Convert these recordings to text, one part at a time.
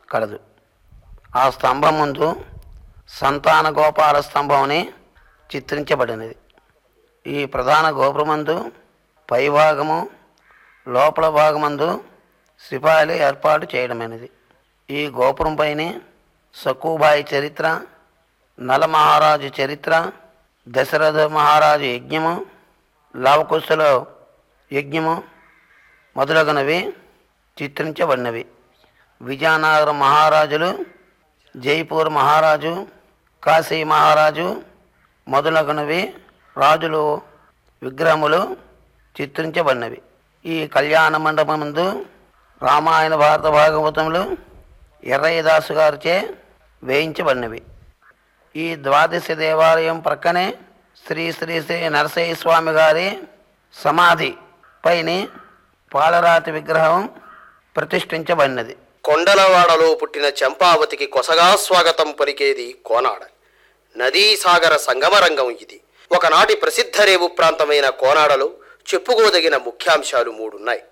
కలదు ఆ స్తంభం ముందు సంతాన గోపాల స్తంభం అని చిత్రించబడినది ఈ ప్రధాన గోపురమందు పైభాగము లోపల భాగమందు సిపాయిలు ఏర్పాటు చేయడమైనది ఈ గోపురం పైనే సక్కుబాయి చరిత్ర నల మహారాజు చరిత్ర దశరథ మహారాజు యజ్ఞము లవకుశల యజ్ఞము మొదలగునవి చిత్రించబడినవి విజయనగర మహారాజులు జైపూర్ మహారాజు కాశీ మహారాజు మొదలగునవి రాజులు విగ్రహములు చిత్రించబడినవి ఈ కళ్యాణ మండపమందు రామాయణ భారత భాగవతములు ఎర్రయ్యదాసు గారిచే వేయించబడినవి ఈ ద్వాదశ దేవాలయం ప్రక్కనే శ్రీ శ్రీ శ్రీ నరసయ్య స్వామి గారి సమాధి పైన పాలరాతి విగ్రహం ప్రతిష్ఠించబడినది కొండలవాడలో పుట్టిన చంపావతికి కొసగా స్వాగతం పలికేది కోనాడ నదీ సాగర సంగమరంగం ఇది ఒకనాటి ప్రసిద్ధ రేవు ప్రాంతమైన కోనాడలో చెప్పుకోదగిన ముఖ్యాంశాలు మూడున్నాయి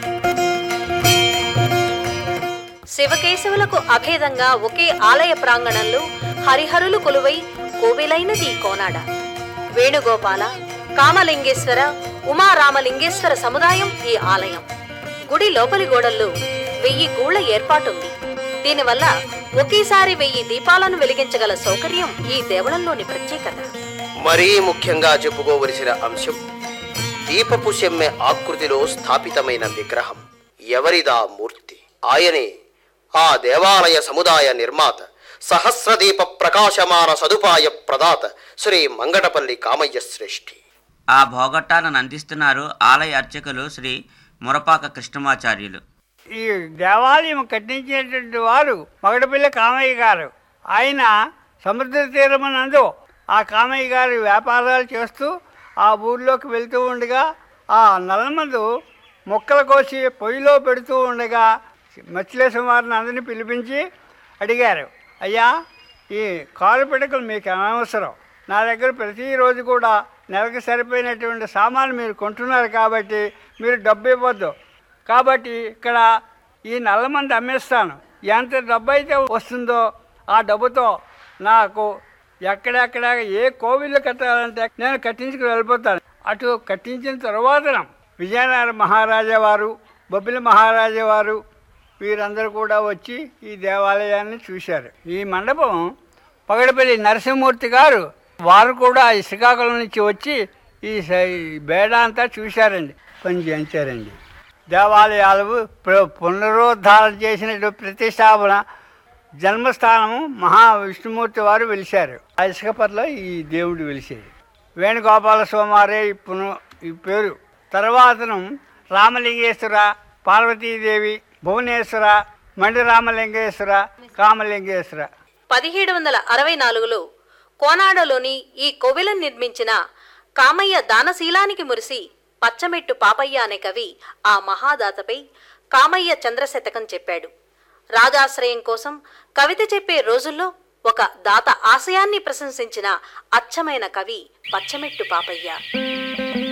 శివకేశవులకు అభేదంగా ఒకే ఆలయ ప్రాంగణంలో హరిహరులు కొలువై కోవిలైనది కోనాడ వేణుగోపాల కామలింగేశ్వర ఉమారామలింగేశ్వర సముదాయం ఈ ఆలయం గుడి లోపలి గోడల్లో వెయ్యి గూళ్ల ఏర్పాటుంది దీనివల్ల ఒకేసారి వెయ్యి దీపాలను వెలిగించగల సౌకర్యం ఈ దేవళంలోని ప్రత్యేకత మరీ ముఖ్యంగా చెప్పుకోవలసిన అంశం దీపపు సెమ్మె ఆకృతిలో స్థాపితమైన విగ్రహం ఎవరిదా మూర్తి ఆయనే ఆ దేవాలయ సముదాయ నిర్మాత సహస్రదీప ప్రకాశమాన సదుపాయ ప్రదాత శ్రీ మంగటపల్లి కామయ్య శ్రేష్ఠి ఆ భోగట్టాలను అందిస్తున్నారు ఆలయ అర్చకులు శ్రీ మురపాక కృష్ణమాచార్యులు ఈ దేవాలయం కట్టించినటువంటి వారు మగడపల్లి కామయ్య గారు ఆయన సముద్ర తీరమనందు ఆ కామయ్య గారు వ్యాపారాలు చేస్తూ ఆ ఊర్లోకి వెళ్తూ ఉండగా ఆ నల్లమందు మొక్కలు కోసి పొయ్యిలో పెడుతూ ఉండగా మత్స్యలేశం వారిని అందరినీ పిలిపించి అడిగారు అయ్యా ఈ కాలు పిడకలు మీకు అనవసరం నా దగ్గర ప్రతిరోజు కూడా నెలకు సరిపోయినటువంటి సామాను మీరు కొంటున్నారు కాబట్టి మీరు డబ్బు ఇవ్వద్దు కాబట్టి ఇక్కడ ఈ నల్లమంది అమ్మేస్తాను ఎంత డబ్బు అయితే వస్తుందో ఆ డబ్బుతో నాకు ఎక్కడెక్కడ ఏ కోవిళ్ళు కట్టాలంటే నేను కట్టించుకుని వెళ్ళిపోతాను అటు కట్టించిన తర్వాత విజయనగర మహారాజా వారు బొబ్బిలి మహారాజా వారు వీరందరూ కూడా వచ్చి ఈ దేవాలయాన్ని చూశారు ఈ మండపం పగడపల్లి నరసింహమూర్తి గారు వారు కూడా ఈ శ్రీకాకుళం నుంచి వచ్చి ఈ స- ఈ బేడ అంతా చూశారండి పని చేయించారండి దేవాలయాలు ప్ర- పునరుద్ధారణ చేసినట్టు ప్రతిష్టాపన జన్మస్థానము మహా విష్ణుమూర్తి వారు వెలిశారు ఆ ఇసుకపర్లో ఈ దేవుడు వెలిసేది వేణుగోపాల స్వామారే ఈ పున ఈ పేరు తర్వాతను రామలింగేశ్వర పార్వతీదేవి భువనేశ్వర మండి రామలింగేశ్వర కామలింగేశ్వర పదిహేడు వందల అరవై నాలుగులో కోనాడలోని ఈ కోవెలను నిర్మించిన కామయ్య దానశీలానికి మురిసి పచ్చమెట్టు పాపయ్య అనే కవి ఆ మహాదాతపై కామయ్య చంద్రశతకం చెప్పాడు రాజాశ్రయం కోసం కవిత చెప్పే రోజుల్లో ఒక దాత ఆశయాన్ని ప్రశంసించిన అచ్చమైన కవి పచ్చమెట్టు పాపయ్య